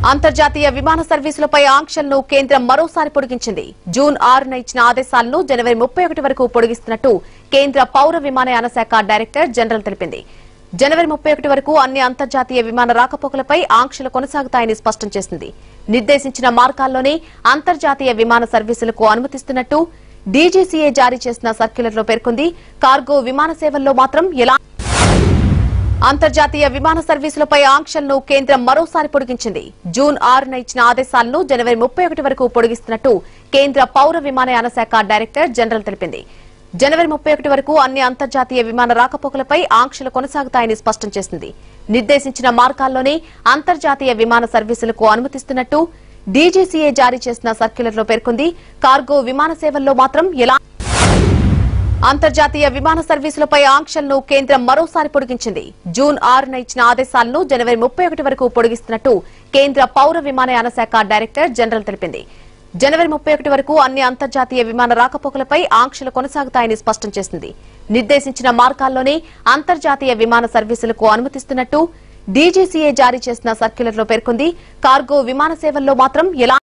అంతర్జాతీయ విమాన సర్వీసులపై ఆంక్షలను కేంద్రం మరోసారి పొడిగించింది జూన్ ఆరున ఇచ్చిన ఆదేశాలను జనవరి ముప్పై ఒకటి వరకు పొడిగిస్తున్నట్టు కేంద్ర పౌర విమానయాన శాఖ డైరెక్టర్ జనరల్ తెలిపింది జనవరి ముప్పై ఒకటి వరకు అన్ని అంతర్జాతీయ విమాన రాకపోకలపై ఆంక్షలు కొనసాగుతాయని స్పష్టం చేసింది నిర్దేశించిన మార్గాల్లోనే అంతర్జాతీయ విమాన సర్వీసులకు అనుమతిస్తున్నట్టు డీజీసీఏ జారీ చేసిన సర్క్యులర్లో పేర్కొంది కార్గో విమాన సేవల్లో మాత్రం ఎలా అంతర్జాతీయ విమాన సర్వీసులపై ఆంక్షలను కేంద్రం మరోసారి పొడిగించింది జూన్ ఆరున ఇచ్చిన ఆదేశాలను జనవరి ముప్పై ఒకటి వరకు పొడిగిస్తున్నట్టు కేంద్ర పౌర విమానయాన శాఖ డైరెక్టర్ జనరల్ తెలిపింది జనవరి ముప్పై ఒకటి వరకు అన్ని అంతర్జాతీయ విమాన రాకపోకలపై ఆంక్షలు కొనసాగుతాయని స్పష్టం చేసింది నిర్దేశించిన మార్గాల్లోనే అంతర్జాతీయ విమాన సర్వీసులకు అనుమతిస్తున్నట్టు డీజీసీఏ జారీ చేసిన సర్క్యులర్లో పేర్కొంది కార్గో విమాన సేవల్లో మాత్రం ఎలా అంతర్జాతీయ విమాన సర్వీసులపై ఆంక్షలను కేంద్రం మరోసారి పొడిగించింది జూన్ ఆరున ఇచ్చిన ఆదేశాలను జనవరి ముప్పై ఒకటి వరకు పొడిగిస్తున్నట్టు కేంద్ర పౌర విమానయాన శాఖ డైరెక్టర్ జనరల్ తెలిపింది జనవరి ముప్పై ఒకటి వరకు అన్ని అంతర్జాతీయ విమాన రాకపోకలపై ఆంక్షలు కొనసాగుతాయని స్పష్టం చేసింది నిర్దేశించిన మార్గాల్లోనే అంతర్జాతీయ విమాన సర్వీసులకు అనుమతిస్తున్నట్టు డీజీసీఏ జారీ చేసిన సర్క్యులర్లో పేర్కొంది కార్గో విమాన సేవల్లో మాత్రం ఎలా